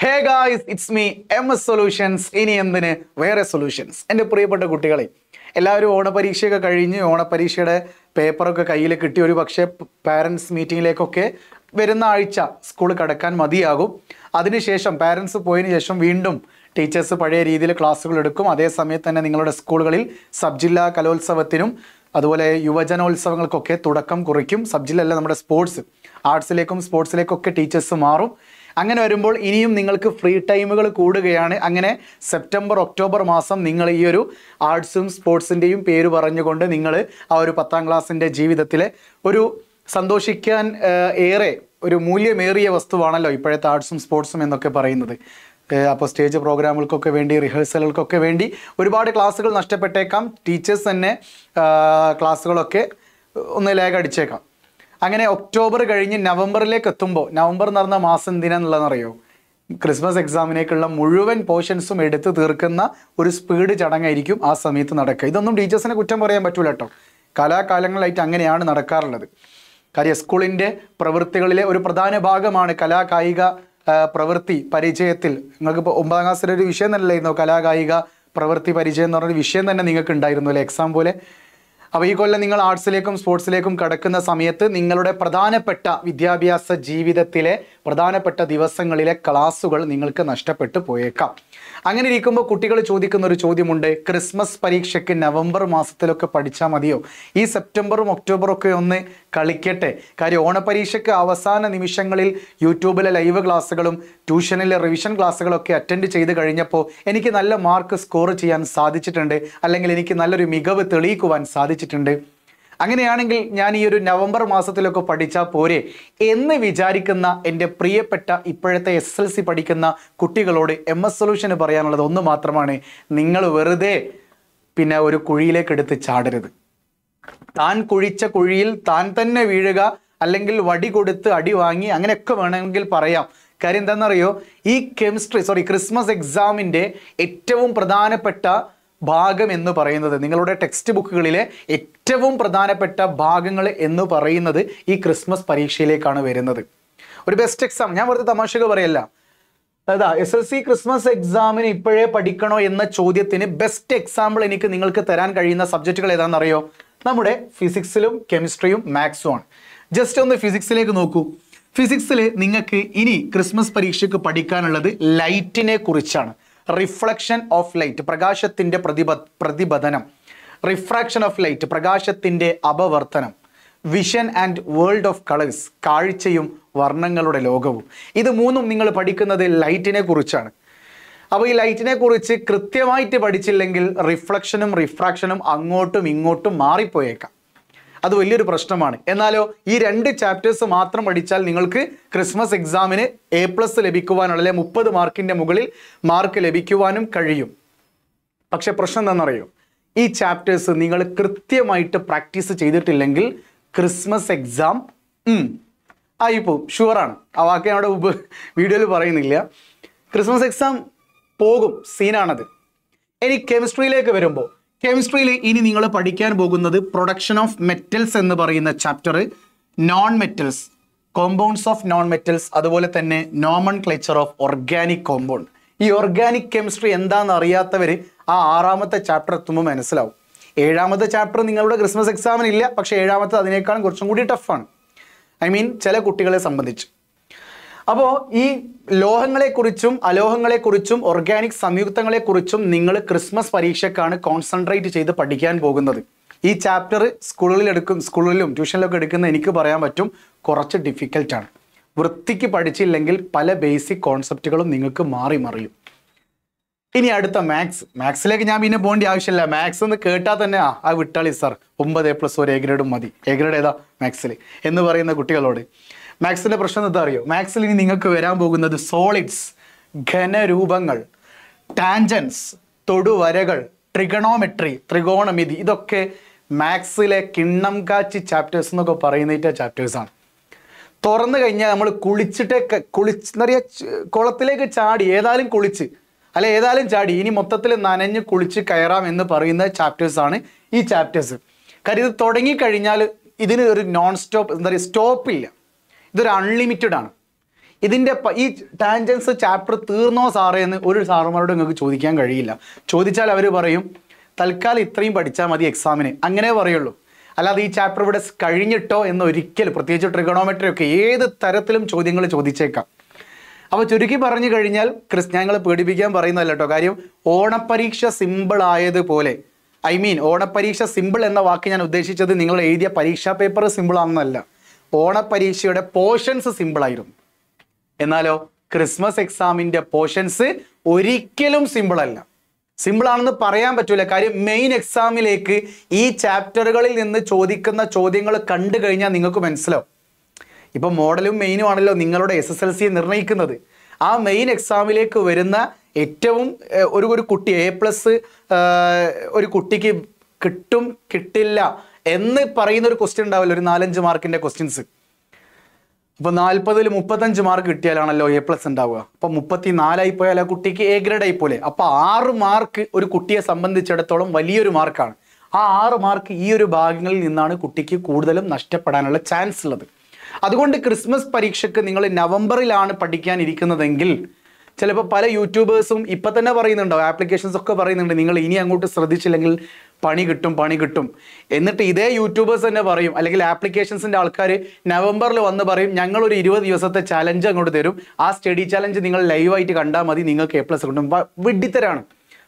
hey guys it's me M S solutions ഇനി എന്തിന് വേറെ സൊല്യൂഷൻസ് എൻ്റെ പ്രിയപ്പെട്ട കുട്ടികളെ എല്ലാവരും ഓണപരീക്ഷയൊക്കെ കഴിഞ്ഞ് ഓണപരീക്ഷയുടെ പേപ്പറൊക്കെ കയ്യിൽ കിട്ടി ഒരു പക്ഷേ പാരൻസ് മീറ്റിങ്ങിലേക്കൊക്കെ വരുന്ന ആഴ്ച സ്കൂൾ കടക്കാൻ മതിയാകും അതിനുശേഷം പാരൻസ് പോയതിനു ശേഷം വീണ്ടും ടീച്ചേഴ്സ് പഴയ രീതിയിൽ ക്ലാസ്സുകൾ എടുക്കും അതേ സമയത്ത് തന്നെ നിങ്ങളുടെ സ്കൂളുകളിൽ സബ് ജില്ലാ കലോത്സവത്തിനും അതുപോലെ യുവജനോത്സവങ്ങൾക്കൊക്കെ തുടക്കം കുറിക്കും സബ് ജില്ലല്ല നമ്മുടെ സ്പോർട്സ് ആർട്സിലേക്കും സ്പോർട്സിലേക്കൊക്കെ ടീച്ചേഴ്സ് മാറും അങ്ങനെ വരുമ്പോൾ ഇനിയും നിങ്ങൾക്ക് ഫ്രീ ടൈമുകൾ കൂടുകയാണ് അങ്ങനെ സെപ്റ്റംബർ ഒക്ടോബർ മാസം നിങ്ങൾ ഈ ഒരു ആർട്സും സ്പോർട്സിൻ്റെയും പേര് പറഞ്ഞുകൊണ്ട് നിങ്ങൾ ആ ഒരു പത്താം ക്ലാസ്സിൻ്റെ ജീവിതത്തിലെ ഒരു സന്തോഷിക്കാൻ ഏഹ്, ഏറെ ഒരു മൂല്യമേറിയ വസ്തുവാണല്ലോ ഇപ്പോഴത്തെ ആർട്സും സ്പോർട്സും എന്നൊക്കെ പറയുന്നത് അപ്പോൾ സ്റ്റേജ് പ്രോഗ്രാമുകൾക്കൊക്കെ വേണ്ടി റിഹേഴ്സലുകൾക്കൊക്കെ വേണ്ടി ഒരുപാട് ക്ലാസ്സുകൾ നഷ്ടപ്പെട്ടേക്കാം ടീച്ചേഴ്സ് തന്നെ ആ, ക്ലാസ്സുകളൊക്കെ ഒന്ന് ലാഗ് അടിച്ചേക്കാം അങ്ങനെ ഒക്ടോബർ കഴിഞ്ഞ് നവംബറിലേക്ക് എത്തുമ്പോൾ നവംബർ എന്ന് പറഞ്ഞ മാസം എന്തിനാന്നുള്ളതെന്നറിയോ ക്രിസ്മസ് എക്സാമിനേക്കുള്ള മുഴുവൻ പോർഷൻസും എടുത്ത് തീർക്കുന്ന ഒരു സ്പീഡ് ചടങ്ങായിരിക്കും ആ സമയത്ത് നടക്കുക ഇതൊന്നും ടീച്ചേഴ്സിനെ കുറ്റം പറയാൻ പറ്റൂല കേട്ടോ കലാകാലങ്ങളായിട്ട് അങ്ങനെയാണ് നടക്കാറുള്ളത് കാര്യം സ്കൂളിൻ്റെ പ്രവൃത്തികളിലെ ഒരു പ്രധാന ഭാഗമാണ് കലാകായിക ആ, പ്രവൃത്തി പരിചയത്തിൽ നിങ്ങൾക്ക് ഇപ്പോൾ ഒമ്പതാം ക്ലാസ്സിലെ ഒരു വിഷയം തന്നെ അല്ലായിരുന്നോ കലാകായിക പ്രവൃത്തി പരിചയം എന്ന് പറഞ്ഞൊരു വിഷയം തന്നെ നിങ്ങൾക്ക് ഉണ്ടായിരുന്നു അല്ലേ എക്സാം പോലെ അപ്പോൾ ഈ കൊല്ലം നിങ്ങൾ ആർട്സിലേക്കും സ്പോർട്സിലേക്കും കടക്കുന്ന സമയത്ത് നിങ്ങളുടെ പ്രധാനപ്പെട്ട വിദ്യാഭ്യാസ ജീവിതത്തിലെ പ്രധാനപ്പെട്ട ദിവസങ്ങളിലെ ക്ലാസ്സുകൾ നിങ്ങൾക്ക് നഷ്ടപ്പെട്ടു പോയേക്കാം അങ്ങനെ ഇരിക്കുമ്പോൾ കുട്ടികൾ ചോദിക്കുന്ന ഒരു ചോദ്യമുണ്ട് ക്രിസ്മസ് പരീക്ഷയ്ക്ക് നവംബർ മാസത്തിലൊക്കെ പഠിച്ചാൽ മതിയോ ഈ സെപ്റ്റംബറും ഒക്ടോബറും ഒക്കെ ഒന്ന് കളിക്കട്ടെ കാര്യം ഓണപരീക്ഷയ്ക്ക് അവസാന നിമിഷങ്ങളിൽ യൂട്യൂബിലെ ലൈവ് ക്ലാസ്സുകളും ട്യൂഷനിലെ റിവിഷൻ ക്ലാസ്സുകളൊക്കെ അറ്റൻഡ് ചെയ്ത് കഴിഞ്ഞപ്പോൾ എനിക്ക് നല്ല മാർക്ക് സ്കോർ ചെയ്യാൻ സാധിച്ചിട്ടുണ്ട് അല്ലെങ്കിൽ എനിക്ക് നല്ലൊരു മികവ് തെളിയിക്കുവാൻ സാധിച്ചിട്ടുണ്ട് അങ്ങനെയാണെങ്കിൽ ഞാൻ ഈ ഒരു നവംബർ മാസത്തിലൊക്കെ പഠിച്ചാൽ പോരെ എന്ന് വിചാരിക്കുന്ന എൻ്റെ പ്രിയപ്പെട്ട ഇപ്പോഴത്തെ എസ് എൽ സി പഠിക്കുന്ന കുട്ടികളോട് എം എസ് സൊല്യൂഷന് പറയാനുള്ളത് ഒന്ന് മാത്രമാണ് നിങ്ങൾ വെറുതെ പിന്നെ ഒരു കുഴിയിലേക്ക് എടുത്ത് ചാടരുത് താൻ കുഴിച്ച കുഴിയിൽ താൻ തന്നെ വീഴുക അല്ലെങ്കിൽ വടി കൊടുത്ത് അടി വാങ്ങി അങ്ങനെയൊക്കെ വേണമെങ്കിൽ പറയാം കാര്യം എന്താണെന്നറിയോ ഈ കെമിസ്ട്രി സോറി ക്രിസ്മസ് എക്സാമിൻ്റെ ഏറ്റവും പ്രധാനപ്പെട്ട ഭാഗം എന്ന് പറയുന്നത് നിങ്ങളുടെ ടെക്സ്റ്റ് ബുക്കുകളിലെ ഏറ്റവും പ്രധാനപ്പെട്ട ഭാഗങ്ങൾ എന്ന് പറയുന്നത് ഈ ക്രിസ്മസ് പരീക്ഷയിലേക്കാണ് വരുന്നത് ഒരു ബെസ്റ്റ് എക്സാം ഞാൻ വെറുതെ തമാശക്ക് പറയല്ല അതാ എസ് എൽ സി ക്രിസ്മസ് എക്സാമിന് ഇപ്പോഴേ പഠിക്കണോ എന്ന ചോദ്യത്തിന് ബെസ്റ്റ് എക്സാമ്പിൾ എനിക്ക് നിങ്ങൾക്ക് തരാൻ കഴിയുന്ന സബ്ജക്റ്റുകൾ ഏതാണെന്നറിയോ നമ്മുടെ ഫിസിക്സിലും കെമിസ്ട്രിയും മാത്സും ആണ് ജസ്റ്റ് ഒന്ന് ഫിസിക്സിലേക്ക് നോക്കൂ ഫിസിക്സിൽ നിങ്ങൾക്ക് ഇനി ക്രിസ്മസ് പരീക്ഷയ്ക്ക് പഠിക്കാനുള്ളത് ലൈറ്റിനെ കുറിച്ചാണ് റിഫ്ലക്ഷൻ ഓഫ് ലൈറ്റ് പ്രകാശത്തിൻ്റെ പ്രതിപ പ്രതിപതനം റിഫ്രാക്ഷൻ ഓഫ് ലൈറ്റ് പ്രകാശത്തിൻ്റെ അപവർത്തനം vision and world of colours കാഴ്ചയും വർണ്ണങ്ങളുടെ ലോകവും ഇത് മൂന്നും നിങ്ങൾ പഠിക്കുന്നത് ലൈറ്റിനെ കുറിച്ചാണ് അപ്പോൾ ഈ ലൈറ്റിനെ കുറിച്ച് കൃത്യമായിട്ട് പഠിച്ചില്ലെങ്കിൽ റിഫ്ലക്ഷനും റിഫ്രാക്ഷനും അങ്ങോട്ടും ഇങ്ങോട്ടും മാറിപ്പോയേക്കാം അത് വലിയൊരു പ്രശ്നമാണ് എന്നാലോ ഈ രണ്ട് ചാപ്റ്റേഴ്സ് മാത്രം പഠിച്ചാൽ നിങ്ങൾക്ക് ക്രിസ്മസ് എക്സാമിന് എ പ്ലസ് ലഭിക്കുവാനുള്ള അല്ലെ മുപ്പത് മാർക്കിൻ്റെ മുകളിൽ മാർക്ക് ലഭിക്കുവാനും കഴിയും പക്ഷെ പ്രശ്നം എന്താണെന്നറിയോ ഈ ചാപ്റ്റേഴ്സ് നിങ്ങൾ കൃത്യമായിട്ട് പ്രാക്ടീസ് ചെയ്തിട്ടില്ലെങ്കിൽ ക്രിസ്മസ് എക്സാം ആയിപ്പോവും ഷുവറാണ് ആ വാക്ക് ഞാൻ അവിടെ ഉപ വീഡിയോയിൽ പറയുന്നില്ല ക്രിസ്മസ് എക്സാം പോകും സീനാണത് ഇനി കെമിസ്ട്രിയിലേക്ക് വരുമ്പോൾ കെമിസ്ട്രിയിൽ ഇനി നിങ്ങൾ പഠിക്കാൻ പോകുന്നത് പ്രൊഡക്ഷൻ ഓഫ് മെറ്റൽസ് എന്ന് പറയുന്ന chapter non metals compounds of non metals അതുപോലെ തന്നെ nomenclature of organic compound ഈ ഓർഗാനിക് കെമിസ്ട്രി എന്താണെന്ന് അറിയാത്തവർ ആ ആറാമത്തെ ചാപ്റ്റർ എത്തുമ്പോൾ മനസ്സിലാവും ഏഴാമത്തെ ചാപ്റ്റർ നിങ്ങളുടെ ക്രിസ്മസ് എക്സാമിന് ഇല്ല പക്ഷേ ഏഴാമത്തെ അതിനേക്കാളും കുറച്ചും കൂടി ടഫാണ് ഐ മീൻ ചില കുട്ടികളെ സംബന്ധിച്ച് അപ്പോൾ ഈ ലോഹങ്ങളെക്കുറിച്ചും അലോഹങ്ങളെക്കുറിച്ചും ഓർഗാനിക് സംയുക്തങ്ങളെക്കുറിച്ചും നിങ്ങൾ ക്രിസ്മസ് പരീക്ഷയ്ക്കാണ് കോൺസെൻട്രേറ്റ് ചെയ്ത് പഠിക്കാൻ പോകുന്നത് ഈ ചാപ്റ്റർ സ്കൂളുകളിൽ എടുക്കും സ്കൂളിലും ട്യൂഷനിലൊക്കെ എടുക്കുന്ന എനിക്ക് പറയാൻ പറ്റും കുറച്ച് ഡിഫിക്കൽട്ടാണ് വൃത്തിക്ക് പഠിച്ചില്ലെങ്കിൽ പല ബേസിക് കോൺസെപ്റ്റുകളും നിങ്ങൾക്ക് മാറി മറിയും ഇനി അടുത്ത മാത്സ് മാത്സിലേക്ക് ഞാൻ പിന്നെ പോകേണ്ട ആവശ്യമില്ല മാത്സ് എന്ന് കേട്ടാൽ തന്നെ ആ ആ വിട്ടാളി സാർ ഒമ്പത് എ പ്ലസ് ഒരു എ ഗ്രേഡും മതി എ ഗ്രേഡ് ഏതാ മാത്സിൽ എന്ന് പറയുന്ന കുട്ടികളോട് മാത്സിൻ്റെ പ്രശ്നം എന്താ അറിയോ മാത്സിൽ ഇനി നിങ്ങൾക്ക് വരാൻ പോകുന്നത് സോളിഡ്സ് ഘനരൂപങ്ങൾ ടാൻജൻസ് തൊടുവരകൾ ട്രിഗണോമെട്രി ത്രികോണമിതി ഇതൊക്കെ മാത്സിലെ കിണ്ണം കാച്ചി ചാപ്റ്റേഴ്സ് എന്നൊക്കെ പറയുന്ന ചാപ്റ്റേഴ്സാണ് തുറന്നു കഴിഞ്ഞാൽ നമ്മൾ കുളിച്ചിട്ട് കുളിച്ച് എന്താ പറയുക കുളത്തിലേക്ക് ചാടി ഏതായാലും കുളിച്ച് അല്ല ഏതായാലും ചാടി ഇനി മൊത്തത്തിൽ നനഞ്ഞ് കുളിച്ച് കയറാം എന്ന് പറയുന്ന ചാപ്റ്റേഴ്സാണ് ഈ ചാപ്റ്റേഴ്സ് കാര്യം ഇത് തുടങ്ങിക്കഴിഞ്ഞാൽ ഇതിന് ഒരു നോൺ സ്റ്റോപ്പ് എന്താ പറയുക സ്റ്റോപ്പ് ഇല്ല ഇതൊരു അൺലിമിറ്റഡ് ആണ് ഇതിൻ്റെ പ- ഈ ടാൻജൻസ് ചാപ്റ്റർ തീർന്നോ സാറേ എന്ന് ഒരു സാറുമാരോട് നിങ്ങൾക്ക് ചോദിക്കാൻ കഴിയില്ല ചോദിച്ചാൽ അവർ പറയും തൽക്കാലം ഇത്രയും പഠിച്ചാൽ മതി എക്സാമിന് അങ്ങനെ പറയുള്ളൂ അല്ലാതെ ഈ ചാപ്റ്റർ ഇവിടെ കഴിഞ്ഞിട്ടോ എന്ന് ഒരിക്കലും പ്രത്യേകിച്ച് ട്രിഗണോമെട്രി ഒക്കെ ഏത് തരത്തിലും ചോദ്യങ്ങൾ ചോദിച്ചേക്കാം അപ്പോൾ ചുരുക്കി പറഞ്ഞു കഴിഞ്ഞാൽ ക്രിസ് ഞങ്ങൾ പേടിപ്പിക്കാൻ പറയുന്നതല്ല കേട്ടോ കാര്യം ഓണപ്പരീക്ഷ സിമ്പിൾ ആയതുപോലെ ഐ മീൻ ഓണപ്പരീക്ഷ സിമ്പിൾ എന്ന വാക്ക് ഞാൻ ഉദ്ദേശിച്ചത് നിങ്ങൾ എഴുതിയ പരീക്ഷാ പേപ്പർ സിമ്പിൾ ആണെന്നല്ല ഓണപ്പരീക്ഷയുടെ പോർഷൻസ് സിമ്പിൾ ആയിരുന്നു എന്നാലോ ക്രിസ്മസ് എക്സാമിന്റെ പോർഷൻസ് ഒരിക്കലും സിമ്പിൾ അല്ല സിമ്പിൾ ആണെന്ന് പറയാൻ പറ്റൂല കാര്യം മെയിൻ എക്സാമിലേക്ക് ഈ ചാപ്റ്ററുകളിൽ നിന്ന് ചോദിക്കുന്ന ചോദ്യങ്ങൾ കണ്ടു കഴിഞ്ഞാൽ നിങ്ങൾക്ക് മനസ്സിലാവും ഇപ്പൊ മോഡലും മെയിനും ആണല്ലോ നിങ്ങളുടെ എസ് എസ് എൽ സി നിർണ്ണയിക്കുന്നത് ആ മെയിൻ എക്സാമിലേക്ക് വരുന്ന ഏറ്റവും ഏഹ്, ഒരു ഒരു കുട്ടി എ പ്ലസ് ഒരു കുട്ടിക്ക് കിട്ടും കിട്ടില്ല എന്ന് പറയുന്ന ഒരു ക്വസ്റ്റ്യൻ ഉണ്ടാവില്ല ഒരു നാലഞ്ച് മാർക്കിന്റെ ക്വസ്റ്റ്യൻസ് ഇപ്പൊ നാൽപ്പതിൽ മുപ്പത്തഞ്ച് മാർക്ക് കിട്ടിയാലാണല്ലോ എ പ്ലസ് ഉണ്ടാവുക അപ്പൊ മുപ്പത്തി നാലായി പോയാൽ ആ കുട്ടിക്ക് എ ഗ്രേഡ് ആയി പോലെ അപ്പൊ ആറ് മാർക്ക് ഒരു കുട്ടിയെ സംബന്ധിച്ചിടത്തോളം വലിയൊരു മാർക്കാണ് ആ ആറ് മാർക്ക് ഈ ഒരു ഭാഗങ്ങളിൽ നിന്നാണ് കുട്ടിക്ക് കൂടുതലും നഷ്ടപ്പെടാനുള്ള ചാൻസ് ഉള്ളത് അതുകൊണ്ട് ക്രിസ്മസ് പരീക്ഷയ്ക്ക് നിങ്ങൾ നവംബറിലാണ് പഠിക്കാൻ ഇരിക്കുന്നതെങ്കിൽ ചിലപ്പോൾ പല യൂട്യൂബേഴ്സും ഇപ്പൊ തന്നെ പറയുന്നുണ്ടാവും ആപ്ലിക്കേഷൻസ് ഒക്കെ പറയുന്നുണ്ട് നിങ്ങൾ ഇനി അങ്ങോട്ട് ശ്രദ്ധിച്ചില്ലെങ്കിൽ പണി കിട്ടും പണി കിട്ടും എന്നിട്ട് ഇതേ യൂട്യൂബേഴ്സ് തന്നെ പറയും അല്ലെങ്കിൽ ആപ്ലിക്കേഷൻസിന്റെ ആൾക്കാർ നവംബറിൽ വന്ന് പറയും ഞങ്ങൾ ഒരു ഇരുപത് ദിവസത്തെ ചലഞ്ച് അങ്ങോട്ട് തരും ആ സ്റ്റഡി ചലഞ്ച് നിങ്ങൾ ലൈവായിട്ട് കണ്ടാൽ മതി നിങ്ങൾക്ക് എ പ്ലസ് കിട്ടും വ- വിഡ്ഢിത്തരാണ്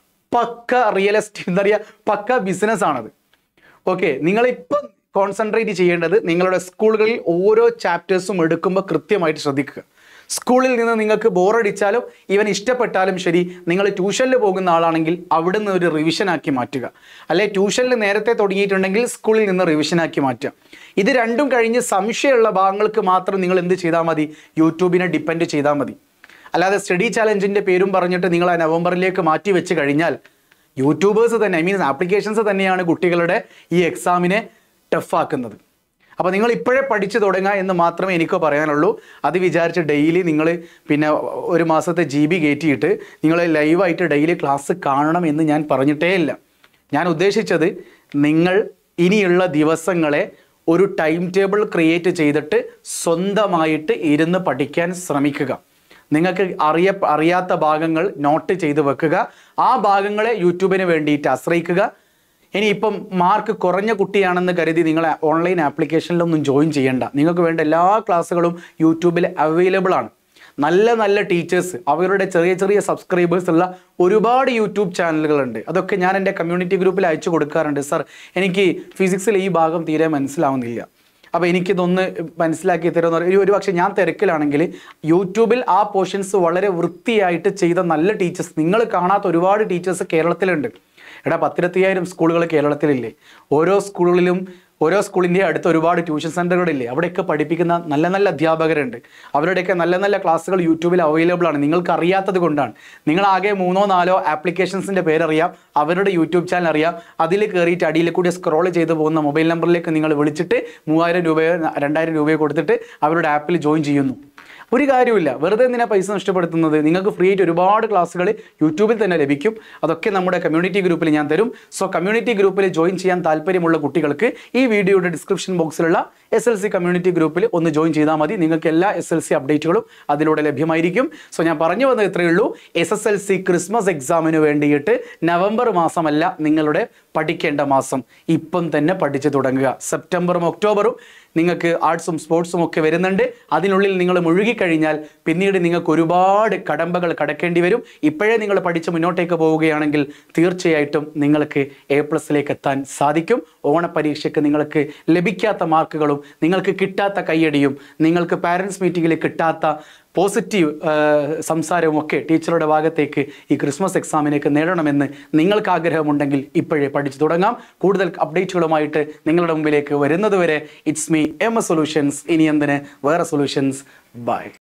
പക്ക റിയൽ എസ്റ്റേറ്റ് എന്താ പറയുക പക്ക ബിസിനസ് ആണത് ഓക്കെ നിങ്ങളിപ്പം കോൺസെൻട്രേറ്റ് ചെയ്യേണ്ടത് നിങ്ങളുടെ സ്കൂളുകളിൽ ഓരോ ചാപ്റ്റേഴ്സും എടുക്കുമ്പോൾ കൃത്യമായിട്ട് ശ്രദ്ധിക്കുക സ്കൂളിൽ നിന്ന് നിങ്ങൾക്ക് ബോറടിച്ചാലും ഇവൻ ഇഷ്ടപ്പെട്ടാലും ശരി നിങ്ങൾ ട്യൂഷനിൽ പോകുന്ന ആളാണെങ്കിൽ അവിടെ നിന്ന് ഒരു റിവിഷനാക്കി മാറ്റുക അല്ലെ ട്യൂഷനിൽ നേരത്തെ തുടങ്ങിയിട്ടുണ്ടെങ്കിൽ സ്കൂളിൽ നിന്ന് റിവിഷനാക്കി മാറ്റുക ഇത് രണ്ടും കഴിഞ്ഞ് സംശയമുള്ള ഭാഗങ്ങൾക്ക് മാത്രം നിങ്ങൾ എന്ത് ചെയ്താൽ മതി യൂട്യൂബിനെ ഡിപ്പെൻഡ് ചെയ്താൽ മതി അല്ലാതെ സ്റ്റഡി ചാലഞ്ചിന്റെ പേരും പറഞ്ഞിട്ട് നിങ്ങൾ ആ നവംബറിലേക്ക് മാറ്റി വെച്ച് കഴിഞ്ഞാൽ യൂട്യൂബേഴ്സ് തന്നെ ഐ മീൻസ് ആപ്ലിക്കേഷൻസ് തന്നെയാണ് കുട്ടികളുടെ ഈ എക്സാമിനെ ടഫാക്കുന്നത് അപ്പോൾ നിങ്ങൾ ഇപ്പോഴേ പഠിച്ചു തുടങ്ങുക എന്ന് മാത്രമേ എനിക്ക് പറയാനുള്ളൂ അത് വിചാരിച്ച് ഡെയിലി നിങ്ങൾ പിന്നെ ഒരു മാസത്തെ ജി ബി കയറ്റിയിട്ട് നിങ്ങൾ ലൈവായിട്ട് ഡെയിലി ക്ലാസ് കാണണം എന്ന് ഞാൻ പറഞ്ഞിട്ടേ ഇല്ല ഞാൻ ഉദ്ദേശിച്ചത് നിങ്ങൾ ഇനിയുള്ള ദിവസങ്ങളെ ഒരു ടൈം ടേബിൾ ക്രിയേറ്റ് ചെയ്തിട്ട് സ്വന്തമായിട്ട് ഇരുന്ന് പഠിക്കാൻ ശ്രമിക്കുക നിങ്ങൾക്ക് അറിയ അറിയാത്ത ഭാഗങ്ങൾ നോട്ട് ചെയ്ത് വെക്കുക ആ ഭാഗങ്ങളെ യൂട്യൂബിന് വേണ്ടിയിട്ട് ആശ്രയിക്കുക ഇനി ഇപ്പം മാർക്ക് കുറഞ്ഞ കുട്ടിയാണെന്ന് കരുതി നിങ്ങൾ ഓൺലൈൻ ആപ്ലിക്കേഷനിലൊന്നും ജോയിൻ ചെയ്യേണ്ട നിങ്ങൾക്ക് വേണ്ട എല്ലാ ക്ലാസ്സുകളും യൂട്യൂബിൽ അവൈലബിൾ ആണ് നല്ല നല്ല ടീച്ചേഴ്സ് അവരുടെ ചെറിയ ചെറിയ സബ്സ്ക്രൈബേഴ്സ് ഉള്ള ഒരുപാട് യൂട്യൂബ് ചാനലുകളുണ്ട് അതൊക്കെ ഞാൻ എൻ്റെ കമ്മ്യൂണിറ്റി ഗ്രൂപ്പിൽ അയച്ചു കൊടുക്കാറുണ്ട് സർ എനിക്ക് ഫിസിക്സിൽ ഈ ഭാഗം തീരെ മനസ്സിലാവുന്നില്ല അപ്പോൾ എനിക്കിതൊന്ന് മനസ്സിലാക്കി തരുമെന്ന് പറയും ഒരു പക്ഷേ ഞാൻ തിരക്കിലാണെങ്കിൽ യൂട്യൂബിൽ ആ പോർഷൻസ് വളരെ വൃത്തിയായിട്ട് ചെയ്ത നല്ല ടീച്ചേഴ്സ് നിങ്ങൾ കാണാത്ത ഒരുപാട് ടീച്ചേഴ്സ് കേരളത്തിലുണ്ട് എടാ പത്തിരത്തയ്യായിരം സ്കൂളുകൾ കേരളത്തിലില്ലേ ഓരോ സ്കൂളുകളിലും ഓരോ സ്കൂളിൻ്റെ അടുത്ത് ഒരുപാട് ട്യൂഷൻ സെൻ്ററുകളില്ലേ അവിടെയൊക്കെ പഠിപ്പിക്കുന്ന നല്ല നല്ല അധ്യാപകരുണ്ട് അവരുടെയൊക്കെ നല്ല നല്ല ക്ലാസ്സുകൾ യൂട്യൂബിൽ അവൈലബിൾ ആണ് നിങ്ങൾക്ക് അറിയാത്തത് കൊണ്ടാണ് നിങ്ങൾ ആകെ മൂന്നോ നാലോ ആപ്ലിക്കേഷൻസിൻ്റെ പേരറിയാം അവരുടെ യൂട്യൂബ് ചാനൽ അറിയാം അതിൽ കയറിയിട്ട് അടിയിൽ കൂടി സ്ക്രോൾ ചെയ്ത് പോകുന്ന മൊബൈൽ നമ്പറിലേക്ക് നിങ്ങൾ വിളിച്ചിട്ട് മൂവായിരം രൂപയോ രണ്ടായിരം രൂപയോ കൊടുത്തിട്ട് അവരുടെ ആപ്പിൽ ജോയിൻ ചെയ്യുന്നു ഒരു കാര്യമില്ല വെറുതെ എന്തിനാ പൈസ നഷ്ടപ്പെടുത്തുന്നത് നിങ്ങൾക്ക് ഫ്രീ ആയിട്ട് ഒരുപാട് ക്ലാസ്സുകൾ യൂട്യൂബിൽ തന്നെ ലഭിക്കും അതൊക്കെ നമ്മുടെ കമ്മ്യൂണിറ്റി ഗ്രൂപ്പിൽ ഞാൻ തരും സോ കമ്മ്യൂണിറ്റി ഗ്രൂപ്പിൽ ജോയിൻ ചെയ്യാൻ താല്പര്യമുള്ള കുട്ടികൾക്ക് ഈ വീഡിയോയുടെ ഡിസ്ക്രിപ്ഷൻ ബോക്സിലുള്ള എസ് എൽ സി കമ്മ്യൂണിറ്റി ഗ്രൂപ്പിൽ ഒന്ന് ജോയിൻ ചെയ്താൽ മതി നിങ്ങൾക്ക് എല്ലാ എസ് എൽ സി അപ്ഡേറ്റുകളും അതിലൂടെ ലഭ്യമായിരിക്കും സോ ഞാൻ പറഞ്ഞു വന്നത് ഇത്രയേ ഉള്ളൂ S S L C Christmas എക്സാമിന് വേണ്ടിയിട്ട് നവംബർ മാസമല്ല നിങ്ങളുടെ പഠിക്കേണ്ട മാസം ഇപ്പം തന്നെ പഠിച്ചു തുടങ്ങുക സെപ്റ്റംബറും ഒക്ടോബറും നിങ്ങൾക്ക് ആർട്സും സ്പോർട്സും ഒക്കെ വരുന്നുണ്ട് അതിനുള്ളിൽ നിങ്ങൾ മുഴുകിക്കഴിഞ്ഞാൽ പിന്നീട് നിങ്ങൾക്ക് ഒരുപാട് കടമ്പകൾ കടക്കേണ്ടി വരും ഇപ്പോഴേ നിങ്ങൾ പഠിച്ച് മുന്നോട്ടേക്ക് പോവുകയാണെങ്കിൽ തീർച്ചയായിട്ടും നിങ്ങൾക്ക് എ പ്ലസിലേക്ക് എത്താൻ സാധിക്കും ഓണപരീക്ഷയ്ക്ക് നിങ്ങൾക്ക് ലഭിക്കാത്ത മാർക്കുകളും നിങ്ങൾക്ക് കിട്ടാത്ത കയ്യടിയും നിങ്ങൾക്ക് പാരൻസ് മീറ്റിങ്ങിൽ കിട്ടാത്ത പോസിറ്റീവ് സംസാരവും ഒക്കെ ടീച്ചറുടെ ഭാഗത്തേക്ക് ഈ ക്രിസ്മസ് എക്സാമിനേക്ക് നേടണമെന്ന് നിങ്ങൾക്ക് ആഗ്രഹമുണ്ടെങ്കിൽ ഇപ്പോഴേ പഠിച്ചു തുടങ്ങാം കൂടുതൽ അപ്ഡേറ്റുകളുമായിട്ട് നിങ്ങളുടെ മുമ്പിലേക്ക് വരുന്നതുവരെ it's me M A solutions ഇനി എന്തിന് വേറെ സൊല്യൂഷൻസ് ബൈ